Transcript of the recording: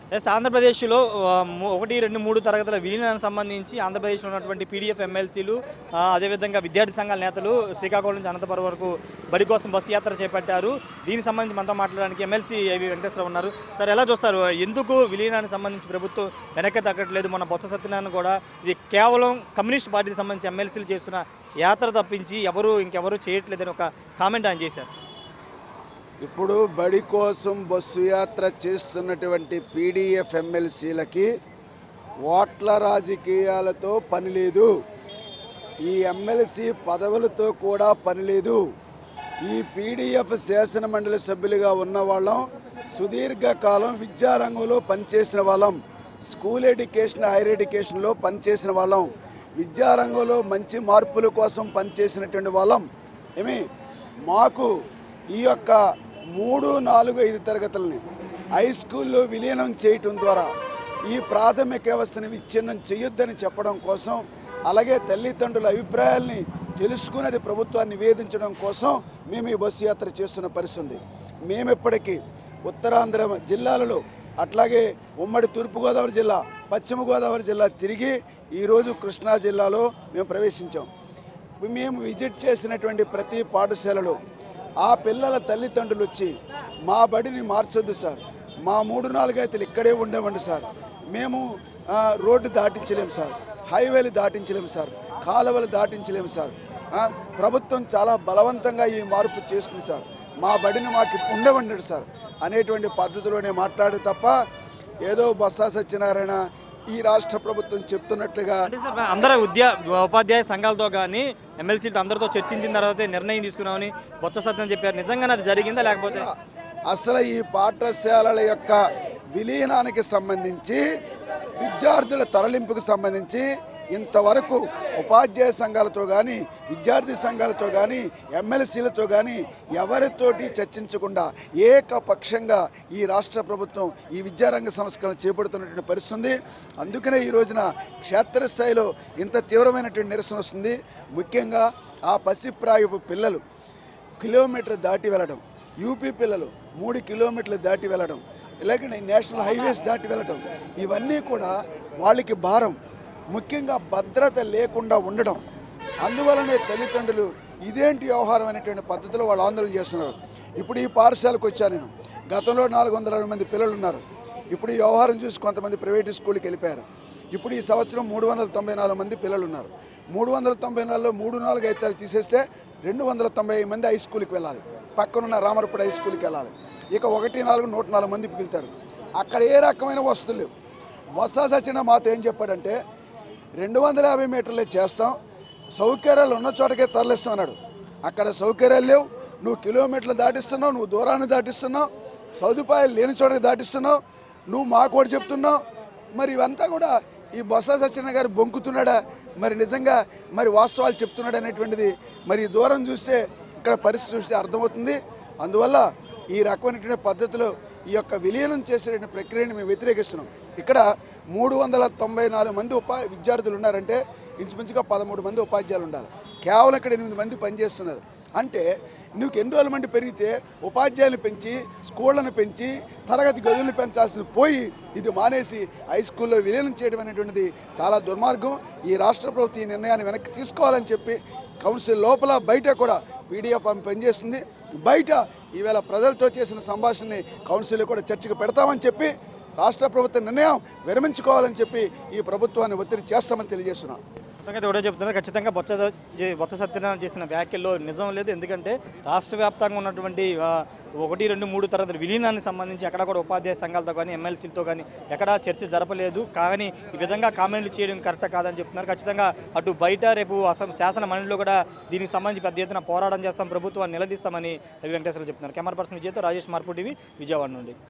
yes ఆంధ్రప్రదేశ్లో ఆ, ము- ఒకటి రెండు మూడు తరగతుల విలీనానికి సంబంధించి ఆంధ్రప్రదేశ్లో ఉన్నటువంటి పీడీఎఫ్ ఎమ్మెల్సీలు ఆ, అదేవిధంగా విద్యార్థి సంఘాల నేతలు శ్రీకాకుళం నుంచి అనంతపురం వరకు బడి కోసం బస్సు యాత్ర చేపట్టారు దీనికి సంబంధించి మనతో మాట్లాడడానికి ఎమ్మెల్సీ ఏవి వెంకటేశ్వరరావు ఉన్నారు సార్ ఎలా చూస్తారు ఎందుకు విలీనానికి సంబంధించి ప్రభుత్వం వెనక్కి తగ్గట్లేదు మన బొత్స సత్యనారాయణ కూడా ఇది కేవలం కమ్యూనిస్ట్ పార్టీకి సంబంధించి ఎమ్మెల్సీలు చేస్తున్న యాత్ర తప్పించి ఎవరు ఇంకెవరు చేయట్లేదని ఒక కామెంట్ ఆయన చేశారు ఇప్పుడు బడి కోసం బస్సు యాత్ర చేస్తున్నటువంటి పీడిఎఫ్ ఎమ్మెల్సీలకి ఓట్ల రాజకీయాలతో పని లేదు ఈ ఎమ్మెల్సీ పదవులతో కూడా పని లేదు ఈ పీడిఎఫ్ శాసన మండలి సభ్యులుగా ఉన్న వాళ్ళం సుదీర్ఘకాలం విద్యారంగంలో పనిచేసిన వాళ్ళం స్కూల్ ఎడ్యుకేషన్ హైయర్ ఎడ్యుకేషన్లో పనిచేసిన వాళ్ళం విద్యారంగంలో మంచి మార్పుల కోసం పనిచేసినటువంటి వాళ్ళం ఏమి మాకు ఈ యొక్క మూడు నాలుగు ఐదు తరగతులని హై స్కూల్లో విలీనం చేయటం ద్వారా ఈ ప్రాథమిక వ్యవస్థను విచ్ఛిన్నం చేయొద్దని చెప్పడం కోసం అలాగే తల్లిదండ్రుల అభిప్రాయాల్ని తెలుసుకునేది ప్రభుత్వాన్ని నివేదించడం కోసం మేము ఈ బస్సు యాత్ర చేస్తున్న పరిస్థితి ఉంది మేము ఇప్పటికీ ఉత్తరాంధ్ర జిల్లాలలో అట్లాగే ఉమ్మడి తూర్పుగోదావరి జిల్లా పశ్చిమ గోదావరి జిల్లా తిరిగి ఈరోజు కృష్ణా జిల్లాలో మేము ప్రవేశించాం మేము విజిట్ చేసినటువంటి ప్రతి పాఠశాలలో ఆ పిల్లల తల్లిదండ్రులు వచ్చి మా బడిని మార్చొద్దు సార్ మా మూడు నాలుగైతులు ఇక్కడే ఉండేవండి సార్ మేము ఆ, రోడ్డు దాటించలేము సార్ హైవేలు దాటించలేము సార్ కాలువలు దాటించలేము సార్ ఆ, ప్రభుత్వం చాలా బలవంతంగా ఈ మార్పు చేస్తుంది సార్ మా బడిని మాకు ఉండవండి సార్ అనేటువంటి పద్ధతిలోనే మాట్లాడు తప్ప ఏదో బొత్స సత్యనారాయణ ఈ రాష్ట్ర ప్రభుత్వం చెప్తున్నట్లుగా అంటే సార్ అందరూ ఉద్యా ఉపాధ్యాయ సంఘాలతో కానీ ఎమ్మెల్సీలతో అందరితో చర్చించిన తర్వాతే నిర్ణయం తీసుకున్నామని బొత్స సత్యం చెప్పారు నిజంగానే అది జరిగిందా లేకపోతే అసలు ఈ పాఠశాలల యొక్క విలీనానికి సంబంధించి విద్యార్థుల తరలింపుకు సంబంధించి ఇంతవరకు ఉపాధ్యాయ సంఘాలతో కానీ విద్యార్థి సంఘాలతో కానీ ఎమ్మెల్సీలతో కానీ ఎవరితోటి చర్చించకుండా ఏకపక్షంగా ఈ రాష్ట్ర ప్రభుత్వం ఈ విద్యారంగ సంస్కరణ చేపడుతున్నటువంటి పరిస్థితి ఉంది అందుకనే ఈ రోజున క్షేత్రస్థాయిలో ఇంత తీవ్రమైనటువంటి నిరసన వస్తుంది ముఖ్యంగా ఆ పసిప్రాయపు పిల్లలు కిలోమీటర్ దాటి వెళ్ళడం యూపీ పిల్లలు మూడు కిలోమీటర్లు దాటి వెళ్ళడం ఇలాగే నేషనల్ హైవేస్ దాటి వెళ్ళడం ఇవన్నీ కూడా వాళ్ళకి భారం ముఖ్యంగా భద్రత లేకుండా ఉండడం అందువలనే తల్లిదండ్రులు ఇదేంటి వ్యవహారం అనేటువంటి పద్ధతిలో వాళ్ళు ఆందోళన చేస్తున్నారు ఇప్పుడు ఈ పాఠశాలకు వచ్చాను నేను గతంలో నాలుగు వందల అరవై మంది పిల్లలు ఉన్నారు ఇప్పుడు ఈ వ్యవహారం చూసి కొంతమంది ప్రైవేట్ స్కూల్కి వెళ్ళిపోయారు ఇప్పుడు ఈ సంవత్సరం మూడు వందల తొంభై నాలుగు మంది పిల్లలు ఉన్నారు మూడు వందల తొంభై నాలుగులో మూడు నాలుగు ఐతాలు తీసేస్తే రెండు వందల తొంభై మంది హై స్కూల్కి వెళ్ళాలి పక్కనున్న రామరపూడి హై స్కూల్కి వెళ్ళాలి ఇక ఒకటి నాలుగు నూట నాలుగు మంది మిగులుతారు అక్కడ ఏ రకమైన వసతులు లేవు బొత్స సచిన మాతో ఏం చెప్పాడంటే రెండు వందల యాభై మీటర్లే చేస్తాం సౌకర్యాలు ఉన్న చోటకే తరలిస్తాం అన్నాడు అక్కడ సౌకర్యాలు లేవు నువ్వు కిలోమీటర్లు దాటిస్తున్నావు నువ్వు దూరాన్ని దాటిస్తున్నావు సదుపాయాలు లేని చోటకి దాటిస్తున్నావు నువ్వు మాకు కూడా చెప్తున్నావు మరి ఇవంతా కూడా ఈ బొత్స సత్యనారాయణ గారు బొంకుతున్నాడా మరి నిజంగా మరి వాస్తవాలు చెప్తున్నాడు అనేటువంటిది మరి ఈ దూరం చూస్తే ఇక్కడ పరిస్థితి చూస్తే అర్థమవుతుంది అందువల్ల ఈ రకమైనటువంటి పద్ధతిలో ఈ యొక్క విలీనం చేసేటువంటి ప్రక్రియని మేము వ్యతిరేకిస్తున్నాం ఇక్కడ మూడు వందల తొంభై నాలుగు మంది ఉపా విద్యార్థులు ఉన్నారంటే ఇంచుమించుగా పదమూడు మంది ఉపాధ్యాయులు ఉండాలి కేవలం ఇక్కడ ఎనిమిది మంది పనిచేస్తున్నారు అంటే నువ్వు ఎన్ని రోజుల మంది పెరిగితే ఉపాధ్యాయులు పెంచి స్కూళ్ళను పెంచి తరగతి గదులను పెంచాల్సిన పోయి ఇది మానేసి హై స్కూల్లో విలీనం చేయడం అనేటువంటిది చాలా దుర్మార్గం ఈ రాష్ట్ర ప్రభుత్వం ఈ నిర్ణయాన్ని వెనక్కి తీసుకోవాలని చెప్పి కౌన్సిల్ లోపల బయట కూడా పీడిఎఫ్ ఆమె పనిచేస్తుంది బయట ఈవేళ ప్రజలతో చేసిన సంభాషణని కౌన్సిల్లో కూడా చర్చకు పెడతామని చెప్పి రాష్ట్ర ప్రభుత్వ నిర్ణయం విరమించుకోవాలని చెప్పి ఈ ప్రభుత్వాన్ని ఒత్తిడి చేస్తామని తెలియజేస్తున్నాం మొత్తంగా ఒకటే చెప్తున్నారు ఖచ్చితంగా బొత్స చే- బొత్స సత్యనారాయణ చేసిన వ్యాఖ్యల్లో నిజం లేదు ఎందుకంటే రాష్ట్ర వ్యాప్తంగా ఉన్నటువంటి ఆ, ఒకటి రెండు మూడు తరగతుల విలీనానికి సంబంధించి ఎక్కడ కూడా ఉపాధ్యాయ సంఘాలతో కానీ ఎమ్మెల్సీలతో కానీ ఎక్కడా చర్చ జరపలేదు కానీ ఈ విధంగా కామెంట్లు చేయడం కరెక్ట్ కాదని చెప్తున్నారు ఖచ్చితంగా అటు బయట రేపు అసం శాసన మండలిలో కూడా దీనికి సంబంధించి పెద్ద ఎత్తున పోరాటం చేస్తాం ప్రభుత్వాన్ని నిలదీస్తామని రవి వెంకటేశ్వర చెప్తున్నారు కెమెరా పర్సన్ విజయ్తో రాజేష్ మార్పు టీవీ విజయవాడ నుండి